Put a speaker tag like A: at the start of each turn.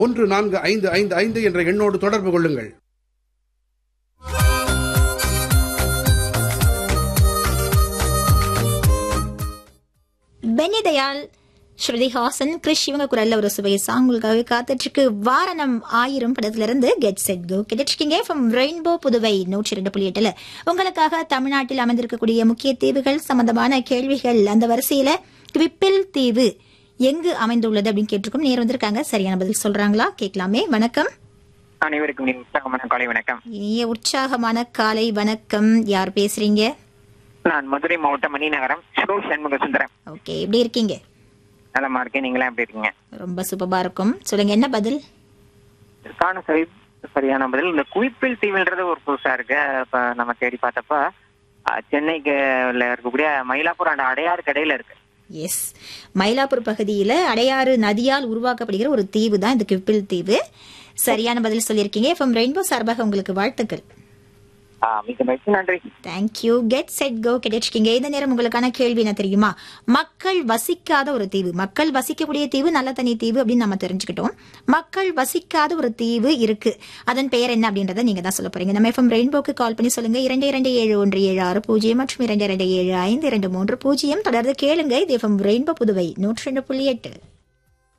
A: ஒன்று நான்கு ஐந்து ஐந்து ஐந்து என்ற எண்ணோடு தொடர்பு கொள்ளுங்கள்
B: பென்னி தயாள் ஸ்ருதிஹாசன் கிறிஷ் இவங்க குரல்ல ஒரு சுவை சாங் உங்களுக்காக காத்துட்டு இருக்கு வாரணம் ஆயிரம் படத்துல இருந்து கெட் செட் கோ கேட்டுருக்கீங்க ஃப்ரம் ரெயின்போ புதுவை நூற்றி ரெண்டு புள்ளி எட்டுல உங்களுக்காக தமிழ்நாட்டில் அமைந்திருக்கக்கூடிய முக்கிய தீவுகள் சம்பந்தமான கேள்விகள் அந்த வரிசையில குவிப்பில் தீவு எங்கு அமைந்துள்ளது அப்படின்னு கேட்டிருக்கோம் நேர் வந்திருக்காங்க சரியான பதில் சொல்றாங்களா கேட்கலாமே வணக்கம்
C: அனைவருக்கும் என் உற்சாகமான காலை வணக்கம்
B: இனிய உற்சாகமான காலை வணக்கம் யார் பேசுறீங்க
C: நான் மதுரை மாவட்டம் மணிநகரம் ஸ்ரோ சண்முக சுந்தரம்
B: ஓகே எப்படி இருக்கீங்க
C: நலமா இருக்கேன் நீங்களா எப்படி இருக்கீங்க
B: ரொம்ப சூப்பரா இருக்கும் சொல்லுங்க என்ன பதில்
C: இதற்கான சரி சரியான பதில் இந்த குவிப்பில் தீவுன்றது ஒரு புதுசா இருக்கு இப்ப நம்ம தேடி பார்த்தப்ப அஹ், சென்னைக்கு உள்ள இருக்கக்கூடிய மயிலாப்பூர் அந்த அடையாறு கடையில இருக்கு
B: எஸ் மயிலாப்பூர் பகுதியில் அடையாறு நதியால் உருவாக்கப்படுகிற ஒரு தீவு தான் இந்த கிப்பில் தீவு சரியான பதில் சொல்லியிருக்கீங்க எஃப்எம் ரெயின்போ சார்பாக உங்களுக்கு வாழ்த்துக்கள்
C: அஹ், மிக்க மகிழ்ச்சி நன்றி
B: தேங்க்யூ கெட் செட் கோ கிடைச்சிருக்கீங்க இந்த நேரம் உங்களுக்கான கேள்வி என்ன தெரியுமா மக்கள் வசிக்காத ஒரு தீவு மக்கள் வசிக்கக்கூடிய தீவு நல்ல தண்ணி தீவு அப்படின்னு நம்ம தெரிஞ்சுக்கிட்டோம் மக்கள் வசிக்காத ஒரு தீவு இருக்கு அதன் பெயர் என்ன அப்படின்றத நீங்க தான் சொல்ல போறீங்க நம்ம எஃப்எம் ரெயின்போக்கு கால் பண்ணி சொல்லுங்க இரண்டு இரண்டு ஏழு ஒன்று ஏழு ஆறு பூஜ்ஜியம் மற்றும் இரண்டு இரண்டு ஏழு ஐந்து இரண்டு மூன்று பூஜ்ஜியம் தொடர்ந்து கேளுங்க இது எஃப்எம் ரெயின்போ புதுவை நூற்றி ரெண்டு புள்ளி எட்டு